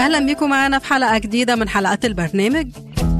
أهلا بيكم معانا في حلقة جديدة من حلقات البرنامج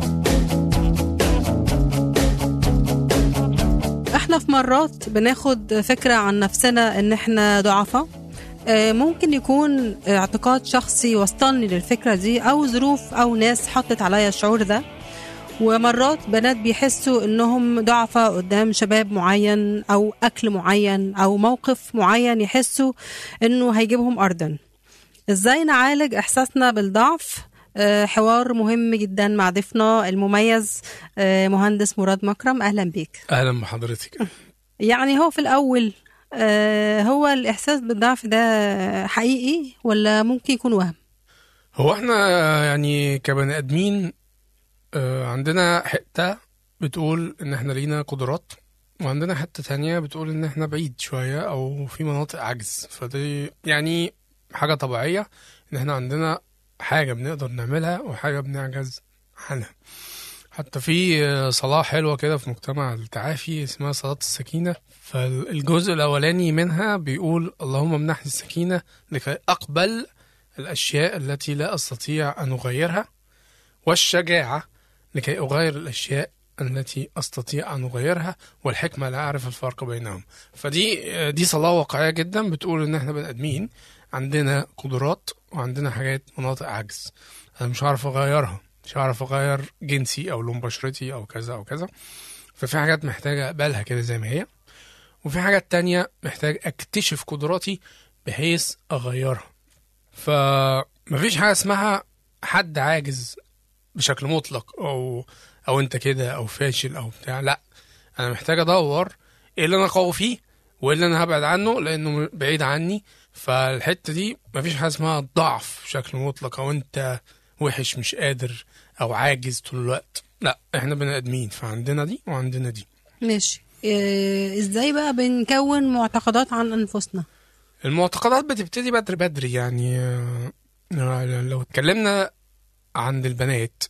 احنا في مرات بناخد فكرة عن نفسنا ان احنا ضعفاء آه، ممكن يكون اعتقاد شخصي وصلني للفكرة دي او ظروف او ناس حطت عليا الشعور ده ومرات بنات بيحسوا انهم ضعفاء قدام شباب معين او اكل معين او موقف معين يحسوا انه هيجيبهم ارضا ازاي نعالج احساسنا بالضعف آه، حوار مهم جدا مع ضيفنا المميز آه، مهندس مراد مكرم اهلا بيك اهلا بحضرتك يعني هو في الاول آه، هو الاحساس بالضعف ده حقيقي ولا ممكن يكون وهم هو احنا يعني كبني ادمين آه، عندنا حته بتقول ان احنا لينا قدرات وعندنا حته تانية بتقول ان احنا بعيد شويه او في مناطق عجز فدي يعني حاجه طبيعيه ان احنا عندنا حاجه بنقدر نعملها وحاجه بنعجز عنها حتى في آه، صلاة حلوة كده في مجتمع التعافي اسمها صلاة السكينة فالجزء الأولاني منها بيقول اللهم امنحني السكينة لكي أقبل الأشياء التي لا أستطيع أن أغيرها والشجاعة لكي أغير الأشياء التي أستطيع أن أغيرها والحكمة لا أعرف الفرق بينهم فدي آه، دي صلاة واقعية جدا بتقول إن إحنا بني آدمين عندنا قدرات وعندنا حاجات مناطق عجز أنا مش هعرف أغيرها مش هعرف أغير جنسي أو لون بشرتي أو كذا أو كذا ففي حاجات محتاجة أقبلها كده زي ما هي وفي حاجات تانية محتاج أكتشف قدراتي بحيث أغيرها فمفيش حاجة اسمها حد عاجز بشكل مطلق أو أو أنت كده أو فاشل أو بتاع لأ أنا محتاج أدور إيه اللي أنا قوي فيه وإيه اللي أنا هبعد عنه لأنه بعيد عني فالحتة دي مفيش حاجة اسمها ضعف بشكل مطلق أو أنت وحش مش قادر أو عاجز طول الوقت لا احنا بني ادمين فعندنا دي وعندنا دي ماشي آه، ازاي بقى بنكون معتقدات عن انفسنا المعتقدات بتبتدي بدري بدري يعني آه، لو اتكلمنا عن البنات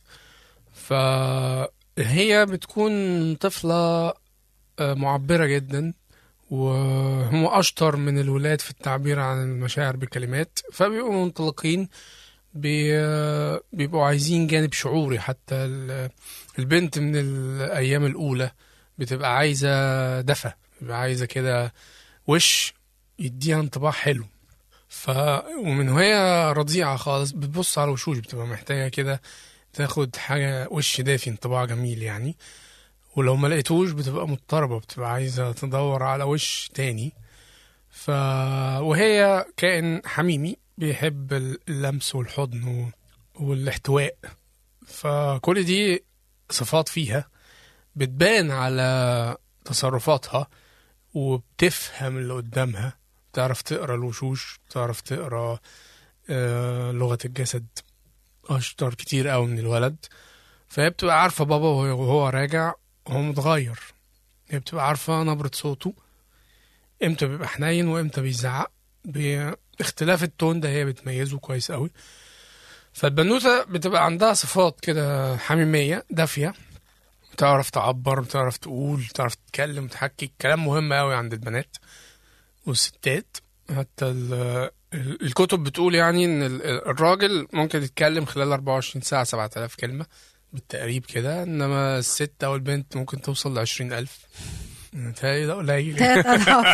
فهي بتكون طفلة آه، معبرة جدا وهم أشطر من الولاد في التعبير عن المشاعر بكلمات فبيبقوا منطلقين بي- بيبقوا عايزين جانب شعوري حتى ال- البنت من الأيام الأولى بتبقى عايزة دفى بتبقى عايزة كده وش يديها انطباع حلو ف ومن وهي رضيعة خالص بتبص على الوشوش بتبقى محتاجة كده تاخد حاجة وش دافي انطباع جميل يعني ولو ما لقيتوش بتبقى مضطربة بتبقى عايزة تدور على وش تاني ف وهي كائن حميمي بيحب اللمس والحضن و... والاحتواء فكل دي صفات فيها بتبان على تصرفاتها وبتفهم اللي قدامها بتعرف تقرا الوشوش بتعرف تقرا آه لغة الجسد أشطر كتير قوي من الولد فهي بتبقى عارفة بابا وهو وهو راجع هو متغير هي بتبقى عارفة نبرة صوته امتى بيبقى حنين وامتى بيزعق باختلاف التون ده هي بتميزه كويس قوي فالبنوتة بتبقى عندها صفات كده حميمية دافية بتعرف تعبر بتعرف تقول بتعرف تتكلم تحكي الكلام مهم قوي عند البنات والستات حتى ال- ال- الكتب بتقول يعني ان ال- الراجل ممكن يتكلم خلال 24 ساعة 7000 كلمة بالتقريب كده انما الست او البنت ممكن توصل ل 20000 متهيألي ده قليل تلات أضعاف.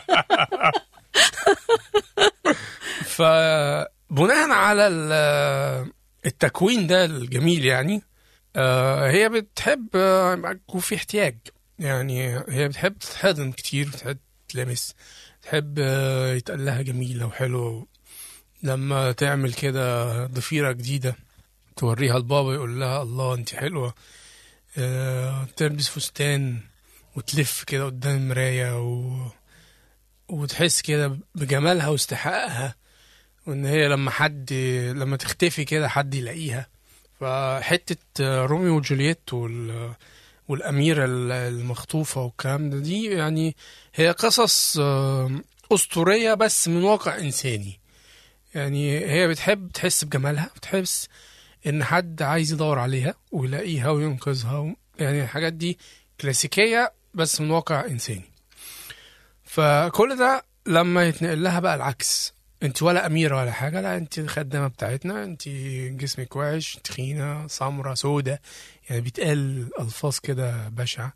فبناء على ال- التكوين ده الجميل يعني آه، هي بتحب آه، يكون في احتياج يعني هي بتحب تتحضن كتير بتحب تلمس تحب آه، يتقال لها جميلة وحلوة لما تعمل كده ضفيرة جديدة توريها لبابا يقول لها الله انت حلوة آه، تلبس فستان وتلف كده قدام المراية و... وتحس كده بجمالها واستحقاقها وان هي لما حد لما تختفي كده حد يلاقيها فحتة روميو وجولييت وال... والأميرة المخطوفة والكلام ده دي يعني هي قصص آه، أسطورية بس من واقع إنساني يعني هي بتحب تحس بجمالها بتحس إن حد عايز يدور عليها ويلاقيها وينقذها و... يعني الحاجات دي كلاسيكية بس من واقع إنساني فكل ده لما يتنقل لها بقى العكس انت ولا اميره ولا حاجه لا انت الخدامه بتاعتنا انت جسمك وحش تخينه سمرة سودة يعني بيتقال الفاظ كده بشعه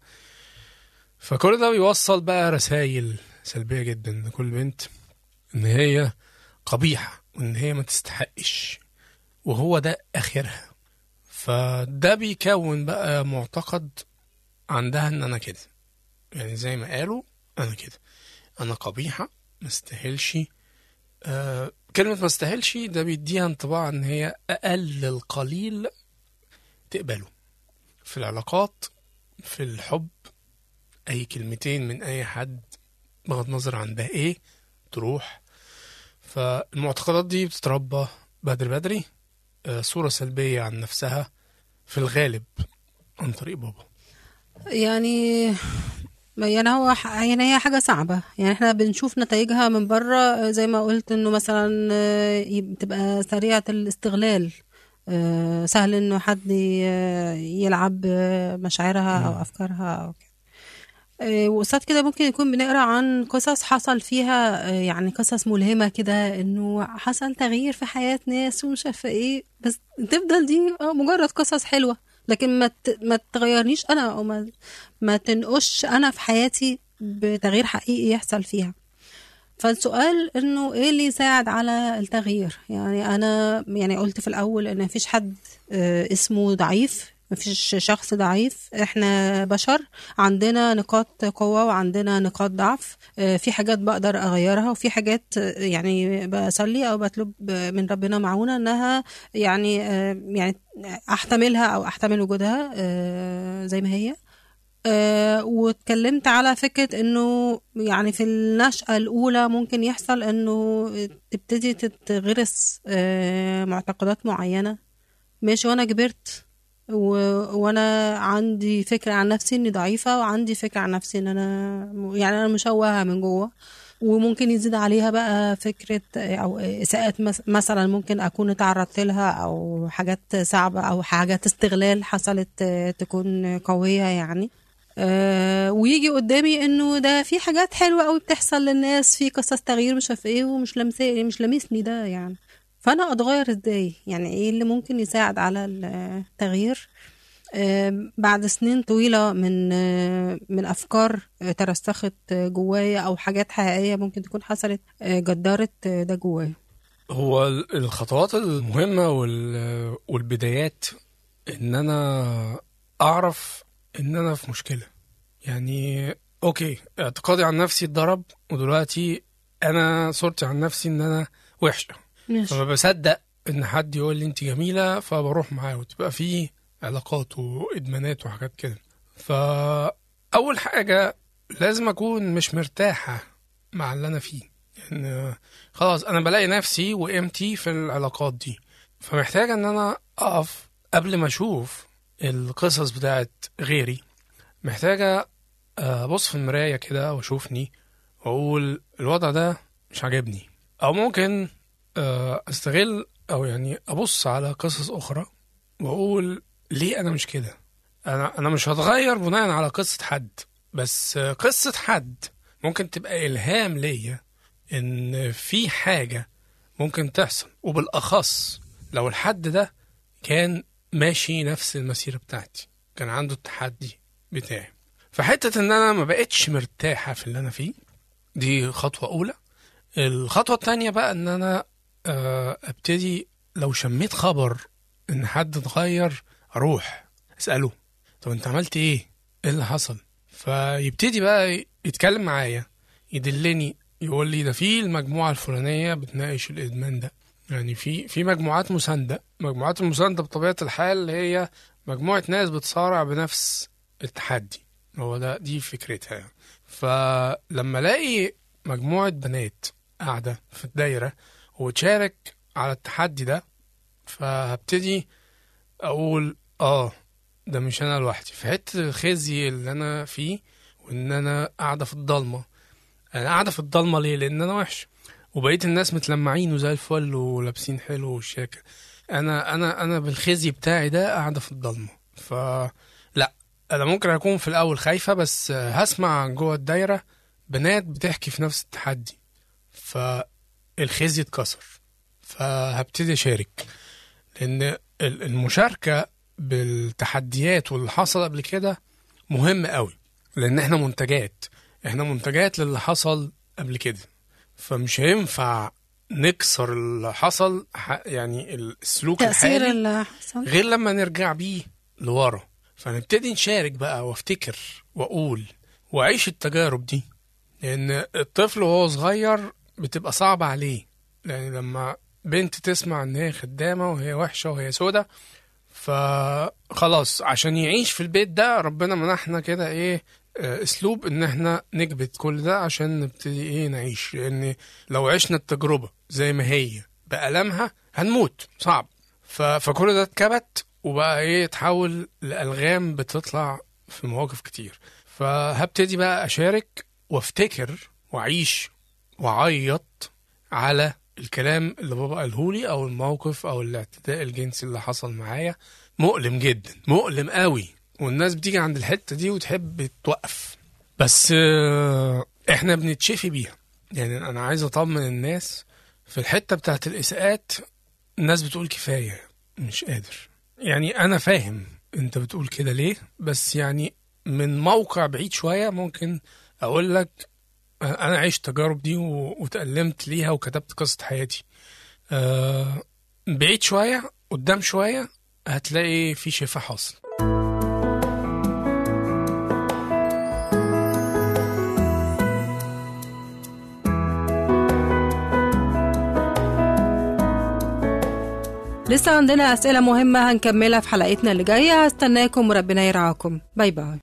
فكل ده بيوصل بقى رسائل سلبيه جدا لكل بنت ان هي قبيحه وان هي ما تستحقش وهو ده اخرها فده بيكون بقى معتقد عندها ان انا كده يعني زي ما قالوا انا كده انا قبيحه ما استاهلش آه كلمه ما استاهلش ده بيديها انطباع ان هي اقل القليل تقبله في العلاقات في الحب اي كلمتين من اي حد بغض النظر عن ده ايه تروح فالمعتقدات دي بتتربى بدري بدري آه، صورة سلبية عن نفسها في الغالب عن طريق بابا يعني يعني هو ح- يعني هي حاجة صعبة يعني احنا بنشوف نتائجها من بره زي ما قلت انه مثلا آه، يب- تبقى سريعة الاستغلال آه، سهل انه حد ي- يلعب مشاعرها او افكارها او كده آه، وقصاد كده ممكن يكون بنقرا عن قصص حصل فيها آه، يعني قصص ملهمة كده انه حصل تغيير في حياة ناس ومش عارفة ايه بس تفضل دي آه، مجرد قصص حلوة لكن ما ت- ما تغيرنيش انا او ما ما تنقش انا في حياتي بتغيير حقيقي يحصل فيها فالسؤال انه ايه اللي يساعد على التغيير يعني انا يعني قلت في الاول ان مفيش حد آه، اسمه ضعيف مفيش شخص ضعيف احنا بشر عندنا نقاط قوة وعندنا نقاط ضعف آه، في حاجات بقدر اغيرها وفي حاجات آه، يعني بصلي او بطلب من ربنا معونة انها يعني آه، يعني احتملها او احتمل وجودها آه، زي ما هي آه، واتكلمت على فكرة انه يعني في النشأة الأولى ممكن يحصل انه تبتدي تتغرس آه، معتقدات معينة ماشي وانا كبرت و... وانا عندي فكرة عن نفسي اني ضعيفة وعندي فكرة عن نفسي ان انا يعني انا مشوهة من جوه وممكن يزيد عليها بقى فكرة او اساءات مس- مثلا ممكن اكون اتعرضت لها او حاجات صعبة او حاجات استغلال حصلت آه، تكون قوية يعني آه ويجي قدامي انه ده في حاجات حلوه قوي بتحصل للناس في قصص تغيير مش عارف ايه ومش لمسه مش لامسني ده يعني فانا اتغير ازاي يعني ايه اللي ممكن يساعد على التغيير آه بعد سنين طويله من آه من افكار آه، ترسخت آه، جوايا او حاجات حقيقيه ممكن تكون حصلت آه، جدرت آه، ده جوايا هو ال- الخطوات المهمة وال... والبدايات ان انا اعرف ان انا في مشكلة يعني اوكي اعتقادي عن نفسي اتضرب ودلوقتي انا صورتي عن نفسي ان انا وحشة ماشي فما بصدق ان حد يقول لي انت جميلة فبروح معاه وتبقى في علاقات وادمانات وحاجات كده فاول حاجة لازم اكون مش مرتاحة مع اللي انا فيه يعني خلاص انا بلاقي نفسي وقيمتي في العلاقات دي فمحتاجة ان انا اقف قبل ما اشوف القصص بتاعت غيري محتاجة ابص في المراية كده واشوفني واقول الوضع ده مش عاجبني او ممكن آه، استغل او يعني ابص على قصص اخرى واقول ليه انا مش كده انا انا مش هتغير بناء على قصة حد بس آه، قصة حد ممكن تبقى الهام ليا ان في حاجة ممكن تحصل وبالاخص لو الحد ده كان ماشي نفس المسيرة بتاعتي كان عنده التحدي بتاعي فحتة ان انا ما بقتش مرتاحة في اللي انا فيه دي خطوة اولى الخطوة التانية بقى ان انا آه، ابتدي لو شميت خبر ان حد اتغير اروح اسأله طب انت عملت ايه ايه اللي حصل فيبتدي بقى يتكلم معايا يدلني يقول لي ده في المجموعة الفلانية بتناقش الادمان ده يعني في في مجموعات مساندة مجموعات المساندة بطبيعة الحال هي مجموعة ناس بتصارع بنفس التحدي هو ده دي فكرتها يعني. فلما الاقي مجموعة بنات قاعدة في الدايرة وتشارك على التحدي ده فهبتدي اقول اه ده مش انا لوحدي في حته الخزي اللي انا فيه وان انا قاعده في الضلمه انا قاعده في الضلمه ليه لان انا وحش وبقيت الناس متلمعين وزي الفل ولابسين حلو والشاكة انا انا انا بالخزي بتاعي ده قاعده في الضلمه ف لا انا ممكن اكون في الاول خايفه بس هسمع جوه الدايره بنات بتحكي في نفس التحدي ف الخيز يتكسر فهبتدي اشارك لان ال- المشاركه بالتحديات واللي حصل قبل كده مهم قوي لان احنا منتجات احنا منتجات للي حصل قبل كده فمش هينفع نكسر اللي حصل ح- يعني السلوك تأثير الحالي اللي حصل غير لما نرجع بيه لورا فنبتدي نشارك بقى وافتكر واقول واعيش التجارب دي لان الطفل وهو صغير بتبقى صعبة عليه يعني لما بنت تسمع ان هي خدامة وهي وحشة وهي سودة فخلاص عشان يعيش في البيت ده ربنا منحنا كده ايه آه، اسلوب ان احنا نكبت كل ده عشان نبتدي ايه نعيش لان لو عشنا التجربة زي ما هي بألمها هنموت صعب ف... فكل ده اتكبت وبقى ايه اتحول لألغام بتطلع في مواقف كتير فهبتدي بقى أشارك وافتكر وأعيش وأعيط على الكلام اللي بابا قالهولي أو الموقف أو الاعتداء الجنسي اللي حصل معايا مؤلم جدا مؤلم قوي والناس بتيجي عند الحتة دي وتحب توقف بس آه، احنا بنتشفي بيها يعني انا عايز اطمن الناس في الحتة بتاعت الإساءات الناس بتقول كفاية مش قادر يعني أنا فاهم أنت بتقول كده ليه بس يعني من موقع بعيد شوية ممكن أقول لك أنا عشت التجارب دي و- وتألمت ليها وكتبت قصة حياتي أه بعيد شوية قدام شوية هتلاقي في شفاء حاصل لسه عندنا أسئلة مهمة هنكملها في حلقتنا اللي جاية هستناكم وربنا يرعاكم باي باي